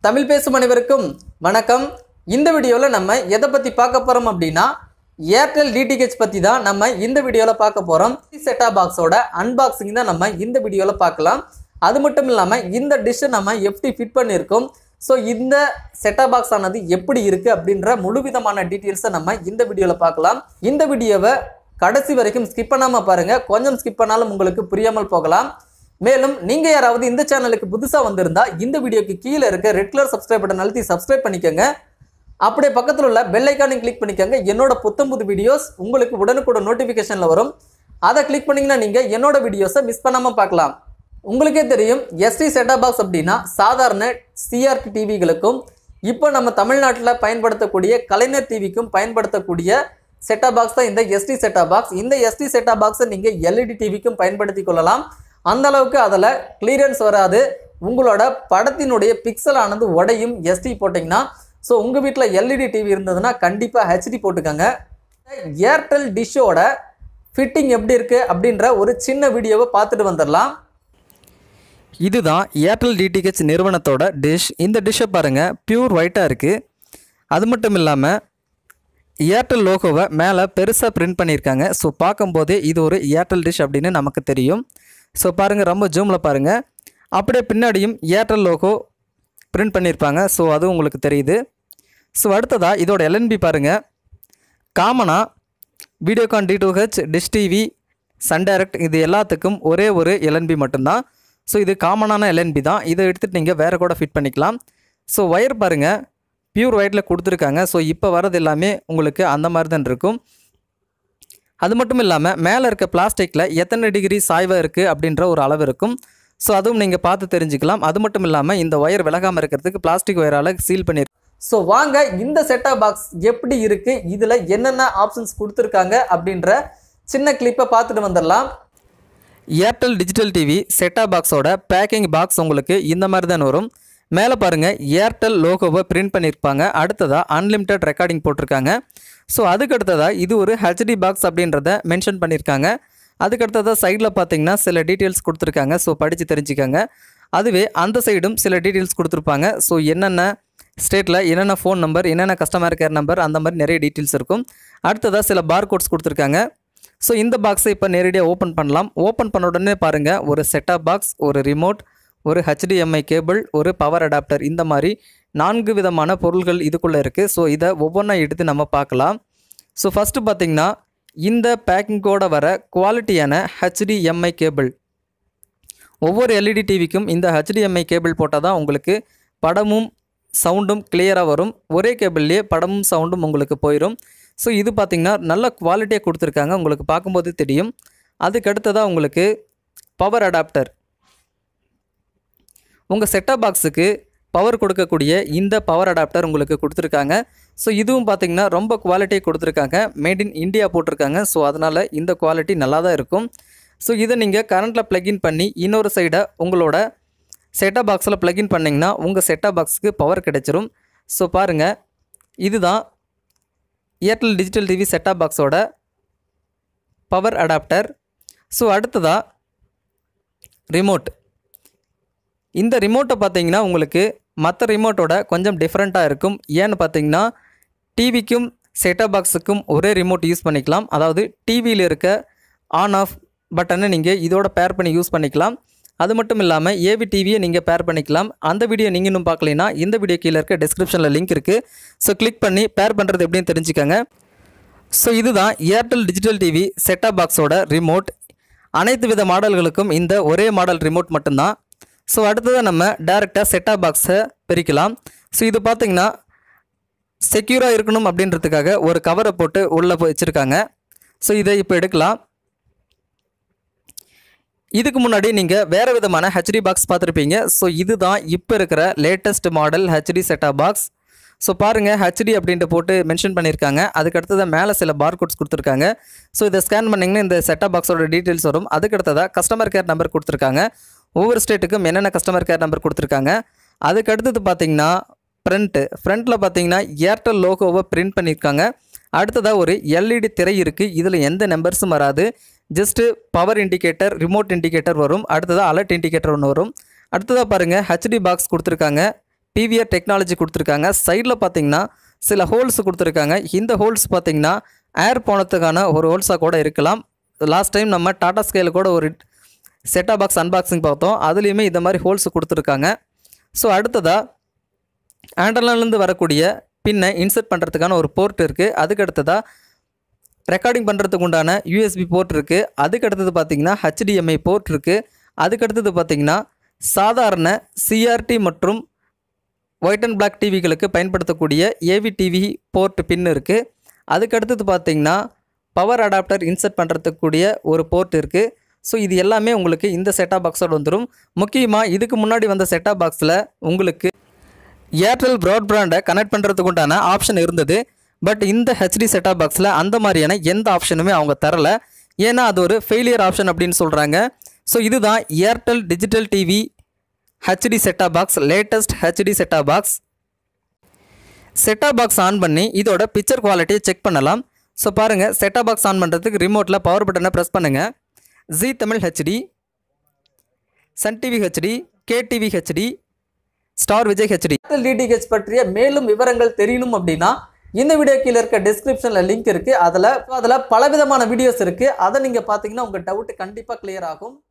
தமிழ் பேசும் அனைவருக்கும் வணக்கம் இந்த வீடியோவில் நம்ம எதை பற்றி பார்க்க போகிறோம் அப்படின்னா ஏர்டெல் டிடிஹெச் பற்றி தான் நம்ம இந்த வீடியோவில் பார்க்க போகிறோம் செட்டா பாக்ஸோட அன்பாக்சிங் தான் நம்ம இந்த வீடியோவில் பார்க்கலாம் அது மட்டும் இல்லாமல் இந்த டிஷ்ஷை நம்ம எப்படி ஃபிட் பண்ணியிருக்கோம் ஸோ இந்த செட்டா பாக்ஸ் ஆனது எப்படி இருக்குது அப்படின்ற முழுவிதமான டீட்டெயில்ஸை நம்ம இந்த வீடியோவில் பார்க்கலாம் இந்த வீடியோவை கடைசி வரைக்கும் ஸ்கிப் பண்ணாமல் பாருங்கள் கொஞ்சம் ஸ்கிப் பண்ணாலும் உங்களுக்கு புரியாமல் போகலாம் மேலும் நீங்கள் யாராவது இந்த சேனலுக்கு புதுசாக வந்திருந்தா இந்த வீடியோக்கு கீழே இருக்க ரெட் கலர் சப்ஸ்கிரைப் பட்டன் அழுத்தி சப்ஸ்கிரைப் பண்ணிக்கோங்க அப்படியே பக்கத்தில் உள்ள பெல் ஐக்கானையும் கிளிக் பண்ணிக்கோங்க என்னோட புத்தம் புது வீடியோஸ் உங்களுக்கு உடனுக்குடன் நோட்டிஃபிகேஷனில் வரும் அதை கிளிக் பண்ணிங்கன்னா நீங்கள் என்னோட வீடியோஸை மிஸ் பண்ணாமல் பார்க்கலாம் உங்களுக்கே தெரியும் எஸ்டி செட்டா பாக்ஸ் அப்படின்னா சாதாரண சிஆர்டி டிவிகளுக்கும் இப்போ நம்ம தமிழ்நாட்டில் பயன்படுத்தக்கூடிய கலைஞர் டிவிக்கும் பயன்படுத்தக்கூடிய செட்டா பாக்ஸ் தான் இந்த எஸ்டி செட்டா பாக்ஸ் இந்த எஸ்டி செட்டா பாக்ஸை நீங்கள் எல்இடி டிவிக்கும் பயன்படுத்தி கொள்ளலாம் அந்த அளவுக்கு அதில் கிளியரன்ஸ் வராது உங்களோட படத்தினுடைய பிக்சல் ஆனது உடையும் எஸ்டி போட்டிங்கன்னா ஸோ உங்கள் வீட்டில் எல்இடி டிவி இருந்ததுன்னா கண்டிப்பாக ஹெச்டி போட்டுக்கோங்க ஏர்டெல் டிஷ்ஷோட ஃபிட்டிங் எப்படி இருக்குது அப்படின்ற ஒரு சின்ன வீடியோவை பார்த்துட்டு வந்துடலாம் இதுதான் ஏர்டெல் டிடிஹெச் நிறுவனத்தோட டிஷ் இந்த டிஷ்ஷை பாருங்கள் பியூர் ஒயிட்டாக இருக்குது அது மட்டும் இல்லாமல் ஏர்டெல் லோகோவை மேலே பெருசாக பிரிண்ட் பண்ணியிருக்காங்க ஸோ பார்க்கும்போதே இது ஒரு ஏர்டெல் டிஷ் அப்படின்னு நமக்கு தெரியும் ஸோ பாருங்கள் ரொம்ப ஜூமில் பாருங்கள் அப்படியே பின்னாடியும் ஏர்டெல் லோகோ பிரிண்ட் பண்ணியிருப்பாங்க ஸோ அதுவும் உங்களுக்கு தெரியுது ஸோ அடுத்ததாக இதோட எல்என்பி பாருங்கள் காமனாக Videocon D two H Dish TV Sun Direct இது எல்லாத்துக்கும் ஒரே ஒரு எல்என்பி மட்டும்தான் ஸோ இது காமனான எல்என்பி தான் இதை எடுத்துகிட்டு நீங்கள் வேறு கூட ஃபிட் பண்ணிக்கலாம் ஸோ ஒயர் பாருங்கள் பியூர் ஒயிட்டில் கொடுத்துருக்காங்க ஸோ இப்போ வரது எல்லாமே உங்களுக்கு அந்த மாதிரி தான் இருக்கும் அது மட்டும் இல்லாமல் மேலே இருக்க பிளாஸ்டிக்கில் எத்தனை டிகிரி சாய்வாக இருக்குது அப்படின்ற ஒரு அளவு இருக்கும் ஸோ அதுவும் நீங்கள் பார்த்து தெரிஞ்சுக்கலாம் அது மட்டும் இல்லாமல் இந்த ஒயர் விலகாமல் இருக்கிறதுக்கு பிளாஸ்டிக் ஒயரால் சீல் பண்ணி ஸோ வாங்க இந்த செட்டா பாக்ஸ் எப்படி இருக்கு இதில் என்னென்ன ஆப்ஷன்ஸ் கொடுத்துருக்காங்க அப்படின்ற சின்ன கிளிப்பை பார்த்துட்டு வந்துடலாம் ஏர்டெல் டிஜிட்டல் டிவி செட்டா பாக்ஸோட பேக்கிங் பாக்ஸ் உங்களுக்கு இந்த மாதிரி தான் வரும் மேலே பாருங்கள் ஏர்டெல் லோகோவை பிரிண்ட் பண்ணியிருப்பாங்க அடுத்ததாக அன்லிமிட்டெட் ரெக்கார்டிங் போட்டிருக்காங்க ஸோ அதுக்கு அடுத்ததாக இது ஒரு ஹெச்டி பாக்ஸ் அப்படின்றத மென்ஷன் பண்ணியிருக்காங்க அதுக்கு அடுத்ததாக சைடில் பார்த்தீங்கன்னா சில டீட்டெயில்ஸ் கொடுத்துருக்காங்க ஸோ படித்து தெரிஞ்சுக்கோங்க அதுவே அந்த சைடும் சில டீட்டெயில்ஸ் கொடுத்துருப்பாங்க ஸோ என்னென்ன ஸ்டேட்டில் என்னென்ன ஃபோன் நம்பர் என்னென்ன கஸ்டமர் கேர் நம்பர் அந்த மாதிரி நிறைய டீட்டெயில்ஸ் இருக்கும் அடுத்ததாக சில பார் கோட்ஸ் கொடுத்துருக்காங்க ஸோ இந்த பாக்ஸை இப்போ நேரடியாக ஓப்பன் பண்ணலாம் ஓப்பன் பண்ண உடனே பாருங்கள் ஒரு செட்டப் பாக்ஸ் ஒரு ரிமோட் ஒரு ஹெச்டிஎம்ஐ கேபிள் ஒரு பவர் அடாப்டர் இந்த மாதிரி நான்கு விதமான பொருள்கள் இதுக்குள்ளே இருக்குது ஸோ இதை ஒவ்வொன்றா எடுத்து நம்ம பார்க்கலாம் ஸோ ஃபஸ்ட்டு பார்த்திங்கன்னா இந்த பேக்கிங்கோட வர குவாலிட்டியான ஹெச்டிஎம்ஐ கேபிள் ஒவ்வொரு எல்இடி டிவிக்கும் இந்த ஹெச்டிஎம்ஐ கேபிள் போட்டால் தான் உங்களுக்கு படமும் சவுண்டும் கிளியராக வரும் ஒரே கேபிள்லேயே படமும் சவுண்டும் உங்களுக்கு போயிடும் ஸோ இது பார்த்திங்கன்னா நல்ல குவாலிட்டியாக கொடுத்துருக்காங்க உங்களுக்கு பார்க்கும்போது தெரியும் அதுக்கு அடுத்ததாக உங்களுக்கு பவர் அடாப்டர் உங்கள் செட்டப் பாக்ஸுக்கு பவர் கொடுக்கக்கூடிய இந்த பவர் அடாப்டர் உங்களுக்கு கொடுத்துருக்காங்க ஸோ இதுவும் பார்த்திங்கன்னா ரொம்ப குவாலிட்டியை கொடுத்துருக்காங்க மேட் இன் இந்தியா போட்டிருக்காங்க ஸோ அதனால் இந்த குவாலிட்டி நல்லா தான் இருக்கும் ஸோ இதை நீங்கள் கரண்ட்டில் ப்ளக்இன் பண்ணி இன்னொரு சைடை உங்களோட செட்டப் பாக்ஸில் ப்ளக்இன் பண்ணிங்கன்னா உங்கள் செட்டப் பாக்ஸுக்கு பவர் கிடைச்சிரும் ஸோ பாருங்கள் இதுதான் ஏர்டெல் டிஜிட்டல் டிவி செட்டப் பாக்ஸோட பவர் அடாப்டர் ஸோ அடுத்ததாக ரிமோட் இந்த ரிமோட்டை பார்த்தீங்கன்னா உங்களுக்கு மற்ற ரிமோட்டோட கொஞ்சம் டிஃப்ரெண்ட்டாக இருக்கும் ஏன்னு பார்த்தீங்கன்னா டிவிக்கும் செட்டப் பாக்ஸுக்கும் ஒரே ரிமோட் யூஸ் பண்ணிக்கலாம் அதாவது டிவியில் இருக்க ஆன் ஆஃப் பட்டனை நீங்கள் இதோட பேர் பண்ணி யூஸ் பண்ணிக்கலாம் அது மட்டும் இல்லாமல் ஏவி டிவியை நீங்கள் பேர் பண்ணிக்கலாம் அந்த வீடியோ நீங்கள் இன்னும் பார்க்கலைன்னா இந்த வீடியோ கீழே இருக்க டிஸ்கிரிப்ஷனில் லிங்க் இருக்குது ஸோ கிளிக் பண்ணி பேர் பண்ணுறது எப்படின்னு தெரிஞ்சுக்கோங்க ஸோ இதுதான் ஏர்டெல் டிஜிட்டல் டிவி செட்டப் பாக்ஸோட ரிமோட் அனைத்து வித மாடல்களுக்கும் இந்த ஒரே மாடல் ரிமோட் மட்டும்தான் ஸோ அடுத்ததாக நம்ம டேரெக்டாக செட்டப் பாக்ஸை பிரிக்கலாம் ஸோ இது பார்த்திங்கன்னா செக்யூராக இருக்கணும் அப்படின்றதுக்காக ஒரு கவரை போட்டு உள்ளே போய் வச்சுருக்காங்க ஸோ இதை இப்போ எடுக்கலாம் இதுக்கு முன்னாடி நீங்கள் வேறு விதமான ஹெச்டி பாக்ஸ் பார்த்துருப்பீங்க ஸோ இதுதான் இப்போ இருக்கிற latest model HD setup box so பாருங்கள் ஹெச்டி அப்படின்ட்டு போட்டு மென்ஷன் பண்ணியிருக்காங்க அதுக்கு அடுத்ததாக மேலே சில பார் கோட்ஸ் கொடுத்துருக்காங்க ஸோ இதை ஸ்கேன் பண்ணிங்கன்னா இந்த செட்டப் பாக்ஸோட டீட்டெயில்ஸ் வரும் அதுக்கு அடுத்ததாக கஸ்டமர் கேர் நம்பர் கொடுத்துருக்காங்க ஒவ்வொரு ஸ்டேட்டுக்கும் என்னென்ன கஸ்டமர் கேர் நம்பர் கொடுத்துருக்காங்க அதுக்கு அடுத்தது பார்த்தீங்கன்னா ஃப்ரண்ட்டு ஃப்ரண்ட்டில் பார்த்தீங்கன்னா ஏர்டெல் லோகோவை பிரிண்ட் பண்ணியிருக்காங்க அடுத்ததாக ஒரு எல்இடி திரை இருக்குது இதில் எந்த நம்பர்ஸும் வராது just power indicator remote indicator வரும் அடுத்ததாக அலர்ட் இண்டிகேட்டர் ஒன்று வரும் அடுத்ததாக பாருங்கள் ஹெச்டி பாக்ஸ் கொடுத்துருக்காங்க பிவிஆர் டெக்னாலஜி கொடுத்துருக்காங்க சைடில் பார்த்தீங்கன்னா சில ஹோல்ஸ் கொடுத்துருக்காங்க இந்த ஹோல்ஸ் பார்த்தீங்கன்னா ஏர் போனதுக்கான ஒரு ஹோல்ஸாக கூட இருக்கலாம் லாஸ்ட் டைம் நம்ம டாடா ஸ்கேல கூட ஒரு செட்டா பாக்ஸ் அன்பாக்சிங் பார்த்தோம் அதுலேயுமே இந்த மாதிரி ஹோல்ஸ் கொடுத்துருக்காங்க ஸோ அடுத்ததாக ஆண்டர்லேருந்து வரக்கூடிய பின்னை இன்சர்ட் பண்ணுறதுக்கான ஒரு போர்ட் இருக்குது அதுக்கு அடுத்ததாக ரெக்கார்டிங் பண்ணுறதுக்கு உண்டான யூஎஸ்பி போர்ட் இருக்குது அதுக்கு அடுத்தது பார்த்தீங்கன்னா ஹெச்டிஎம்ஐ போர்ட் இருக்குது அதுக்கு அடுத்தது பார்த்தீங்கன்னா சாதாரண சிஆர்டி மற்றும் ஒயிட் அண்ட் பிளாக் டிவிகளுக்கு பயன்படுத்தக்கூடிய ஏவி டிவி போர்ட் பின் இருக்குது அதுக்கு அடுத்தது பார்த்தீங்கன்னா பவர் அடாப்டர் இன்சர்ட் பண்ணுறதுக்கு கூடிய ஒரு போர்ட் இருக்குது ஸோ இது எல்லாமே உங்களுக்கு இந்த செட்டா பாக்ஸோட வந்துடும் முக்கியமாக இதுக்கு முன்னாடி வந்த செட்டா பாக்ஸில் உங்களுக்கு ஏர்டெல் ப்ராட்பேண்டை கனெக்ட் பண்ணுறதுக்கு உண்டான ஆப்ஷன் இருந்தது பட் இந்த ஹெச்டி செட்டா பாக்ஸில் அந்த மாதிரியான எந்த ஆப்ஷனுமே அவங்க தரல ஏன்னா அது ஒரு ஃபெயிலியர் ஆப்ஷன் அப்படின்னு சொல்கிறாங்க ஸோ இதுதான் Airtel digital TV HD set top box latest HD set top box set top box on பண்ணி இதோட பிக்சர் குவாலிட்டியை செக் பண்ணலாம் ஸோ பாருங்கள் செட்டா பாக்ஸ் ஆன் பண்ணுறதுக்கு ரிமோட்டில் பவர் பட்டனை ப்ரெஸ் பண்ணுங்கள் Zee Tamil HD Sun TV HD KTV HD Star Vijay HD Airtel DTH பற்றிய மேலும் விவரங்கள் தெரியணும் அப்படின்னா இந்த வீடியோ கீழே இருக்க டிஸ்கிரிப்ஷன்ல லிங்க் இருக்கு அதுல அதுல பலவிதமான வீடியோஸ் இருக்கு அதை நீங்க பாத்தீங்கன்னா உங்க டவுட் கண்டிப்பா கிளியர் ஆகும்